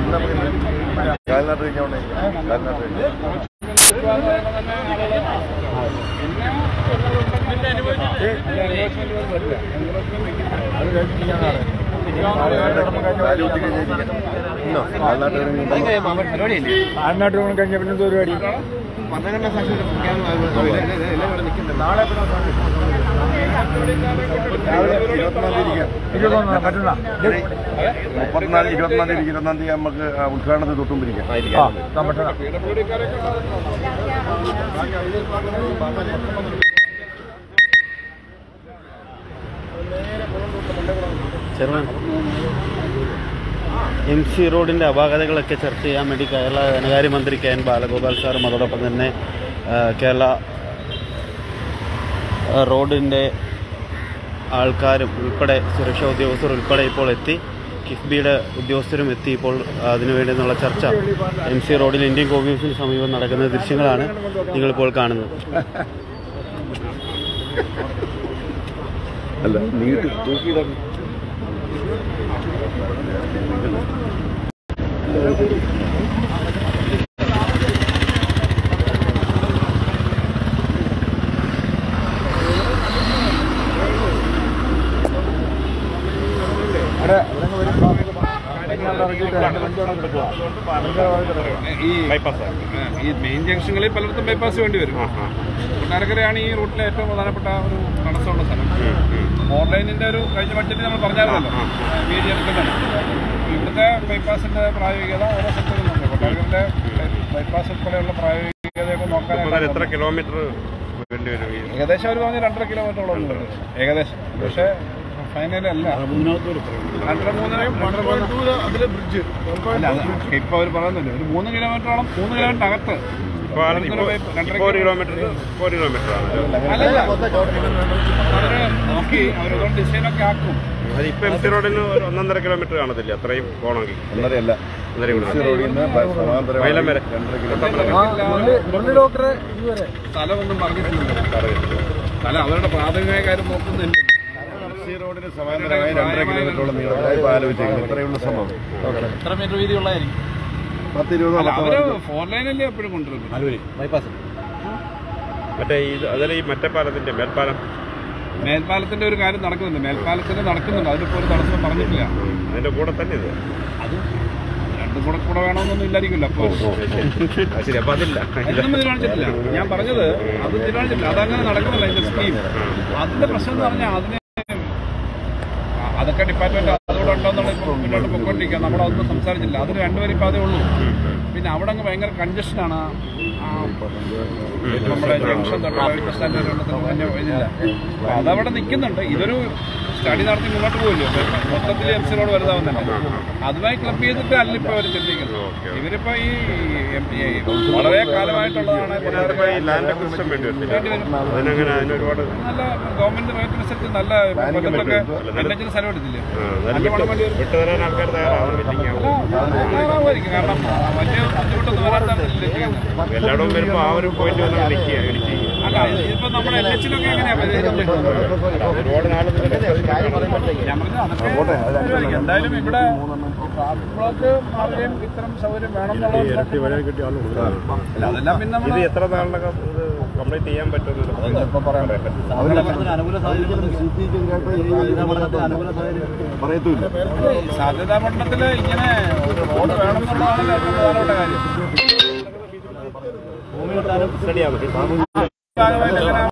കാൽനാട്ട് കഴിഞ്ഞോണ്ടേ കാൽനാട്ട് കഴിഞ്ഞു കാലുകുത്തി കഴിഞ്ഞിരിക്കണം കാൽനാട്ട് കഴിഞ്ഞ് ആടിനാട്ട് ഓണം കഴിഞ്ഞ പിന്നെ എന്തോ പരിപാടി ഇരുപത്തൊന്നാം തീയതി ഇരിക്കാം. ഇരുപത്തൊന്ന് പറ്റുന്ന മുപ്പത്തിനാല് ഇരുപത്തിനാല് തീയതി ഇരുപത്തൊന്നാം തീയതി നമുക്ക് ആ ഉദ്ഘാടനത്തിൽ തൊട്ടുമ്പിരിക്കാം ആ പറ്റുന്ന ചെറുവൻ എം സി റോഡിൻ്റെ അപാകതകളൊക്കെ ചർച്ച ചെയ്യാൻ വേണ്ടി കേരള ധനകാര്യ മന്ത്രി കെ എൻ ബാലഗോപാൽ സാറും അതോടൊപ്പം തന്നെ ആ, കേരള ആ, റോഡിൻ്റെ ആൾക്കാരും ഉൾപ്പെടെ സുരക്ഷാ ഉദ്യോഗസ്ഥർ ഉൾപ്പെടെ ഇപ്പോൾ എത്തി കിഫ്ബിയുടെ ഉദ്യോഗസ്ഥരും എത്തി ഇപ്പോൾ അതിനുവേണ്ടി എന്നുള്ള ചർച്ച എം സി റോഡിൽ ഇന്ത്യൻ കോൺഗ്രസിന് സമീപം നടക്കുന്ന ദൃശ്യങ്ങളാണ് നിങ്ങളിപ്പോൾ കാണുന്നത് അല്ല നീട്ടി തൂക്കിയിടാൻ അവിടെ ഇവിടെ വരുമ്പോൾ ഇറക്കിയിട്ട് വണ്ടിയോടെ കിടക്കുക ഈ ബൈപ്പാസ് ഈ മെയിൻ ജംഗ്ഷനുകളിൽ പലയിടത്തും ബൈപ്പാസ് വേണ്ടി വരും കൊട്ടാരക്കരയാണ് ഈ റൂട്ടിലെ ഏറ്റവും പ്രധാനപ്പെട്ട ഒരു തടസ്സമുള്ള സ്ഥലം ഫോർ ലൈനിന്റെ ഒരു കഴിഞ്ഞ ബഡ്ജറ്റിൽ നമ്മൾ പറഞ്ഞായിരുന്നല്ലോ വീതി എടുക്കുന്നത് ഇവിടുത്തെ ബൈപ്പാസിന്റെ പ്രായോഗികത ഓരോ സ്ഥലത്തും കൊട്ടാരക്കരയുടെ ബൈപ്പാസ് ഉൾപ്പെടെയുള്ള പ്രായോഗികതയൊക്കെ നോക്കാനായിട്ട് എത്ര കിലോമീറ്റർ വേണ്ടി വരും ഈ ഏകദേശം ഒരു പറഞ്ഞ രണ്ടര കിലോമീറ്ററോളം ഉണ്ട് ഏകദേശം പക്ഷേ ഫൈനലി അല്ല രണ്ടര മൂന്നര രണ്ടര അതിലെ ബ്രിഡ്ജ് അല്ല ഇപ്പൊ അവർ പറയുന്നില്ല ഒരു മൂന്ന് കിലോമീറ്ററോളം മൂന്ന് കിലോമീറ്റർ അകത്ത് ഇപ്പോൾ ആണ് ഇപ്പോൾ ഇപ്പോൾ ഒരു കിലോമീറ്റർ ഇപ്പോൾ ഒരു കിലോമീറ്റർ ആണ് അല്ലല്ല അവര് നോക്കി അവരതുകൊണ്ട് ഡിസൈനൊക്കെ ആക്കും അത് ഇപ്പോൾ എം സി റോഡിന് ഒരു ഒന്നൊന്നര കിലോമീറ്റർ കാണത്തില്ല അത്രയും പോകണമെങ്കിൽ ഒന്നരയല്ല ഒന്നര സി കിലോമീറ്റർ റോഡിൽ നിന്ന് സമാന്തരമായി വയലം വരെ. രണ്ടര കിലോമീറ്റർ ആ മുരളി മുരളി ഡോക്ടറെ ഇതുവരെ സ്ഥലമൊന്നും പറഞ്ഞിട്ടില്ല സ്ഥലം അവരുടെ പ്രാഥമികമായ കാര്യം നോക്കുന്നില്ല സി റോഡിന് സമാന്തരമായി രണ്ടര കിലോമീറ്ററോളം നീളത്തിലായി ഇപ്പോൾ ആലോചിച്ചേക്കുന്നത് ഇത്രയുള്ള സംഭവം എത്ര മീറ്റർ വീതിയുള്ളതായിരിക്കും പത്ത് ഇരുപത് അല്ല അവര് നാൽപ്പത് ഫോർ ലൈനല്ലേ എപ്പോഴും കൊണ്ടുവരുന്നത് മറ്റേ ഈ അതല്ല ഈ മറ്റേ പാലത്തിന്റെ മേൽപ്പാലം മേൽപ്പാലത്തിന്റെ ഒരു കാര്യം നടക്കുന്നുണ്ട് മേൽപ്പാലത്തിന് നടക്കുന്നുണ്ട് അതിലിപ്പോ ഒരു തടസ്സം പറഞ്ഞിട്ടില്ല അതിന്റെ കൂടെ തന്നെ ഇത് അത് രണ്ടും കൂടെ കൂടെ വേണമെന്നൊന്നും ഇല്ലായിരിക്കുമല്ലോ അപ്പൊ അത് ശരി അപ്പൊ അതില്ല അതിനൊന്നും തീരുമാനിച്ചിട്ടില്ല ഞാൻ പറഞ്ഞത് അത് തീരുമാനിച്ചിട്ടില്ല അതങ്ങനെ നടക്കുന്നില്ല അതിന്റെ സ്കീം അതിന്റെ പ്രശ്നം എന്ന് പറഞ്ഞാൽ അതിന് ആ, അതൊക്കെ ഡിപ്പാർട്ട്മെന്റ് അതുകൂടെ ഉണ്ടോന്നുള്ള ഇപ്പൊ മുന്നോട്ട് പൊയ്ക്കൊണ്ടിരിക്കുക നമ്മളതൊന്നും സംസാരിച്ചില്ല അതിന് രണ്ടുപേരും ഇപ്പൊ അതേ ഉള്ളൂ പിന്നെ അവിടെ അങ്ങ് ഭയങ്കര കൺജഷനാണ് നമ്മുടെ ജംഗ്ഷൻ തൊട്ടുള്ള ബസ് സ്റ്റാൻഡ് വരെ ഉള്ളത് തന്നെ ഇതില്ല അപ്പൊ അതവിടെ നിൽക്കുന്നുണ്ട് ഇതൊരു സ്റ്റഡി നടത്തി മുന്നോട്ട് പോയില്ലോ മൊത്തത്തിൽ എം സി റോഡ് വലുതാവുന്നല്ലേ അതുമായി ക്ലബ് ചെയ്തിട്ട് അല്ല ഇപ്പൊ അവർ ചിന്തിക്കുന്നത് ഇവരിപ്പോ ഈ എം പി വളരെ കാലമായിട്ടുള്ളതാണ് ചിലപ്പോൾ ഈ ലാൻഡ് അക്വിസിഷൻ വേണ്ടി വരത്തില്ല വേണ്ടി വരും. അതിനങ്ങനെ അതിന് ഒരുപാട് നല്ല ഗവൺമെന്റ് റേറ്റ് അനുസരിച്ച് നല്ല കൊല്ലത്തൊക്കെ രണ്ടഞ്ചിന് സ്ഥലം എടുത്തില്ലേ ആ, എന്നാലും വിട്ട് വിട്ടു തരാൻ ആൾക്കാർ തയ്യാറാവുന്നില്ലെങ്കിൽ തയ്യാറാവുമായിരിക്കും കാരണം വലിയ ബുദ്ധിമുട്ടൊന്നും വരാത്തല്ലേ ചെയ്യുന്നത് എല്ലായിടവും വരുമ്പോൾ ആ ഒരു പോയിന്റ് വന്ന് നിൽക്കുക ഇടിച്ച് അല്ല ഇതിപ്പോ നമ്മുടെ എൽ എച്ചിലൊക്കെ എങ്ങനെയാ ഒരുപാട് നാൾ ഞാൻ പറഞ്ഞു അതൊക്കെ എന്തായാലും ഇവിടെ ട്രാഫിക് ബ്ലോക്ക് മാറുകയും ഇത്തരം സൗകര്യം വേണം എന്നുള്ളത് അല്ല, അതെല്ലാം പിന്നെ ഇത് നമ്മള് എത്ര നാളിനകം ഇത് കംപ്ലീറ്റ് ചെയ്യാൻ പറ്റുമെന്ന് ഇപ്പൊ പറയാൻ പറ്റും പറയത്തുമില്ല സാധ്യതാ പഠനത്തില് ഇങ്ങനെ ഒരു റോഡ് വേണം എന്നുള്ളതാണ് ഏറ്റവും പ്രധാനപ്പെട്ട കാര്യം സ്റ്റഡിയാണ് ഭാഗമായിട്ട് ഇങ്ങനെ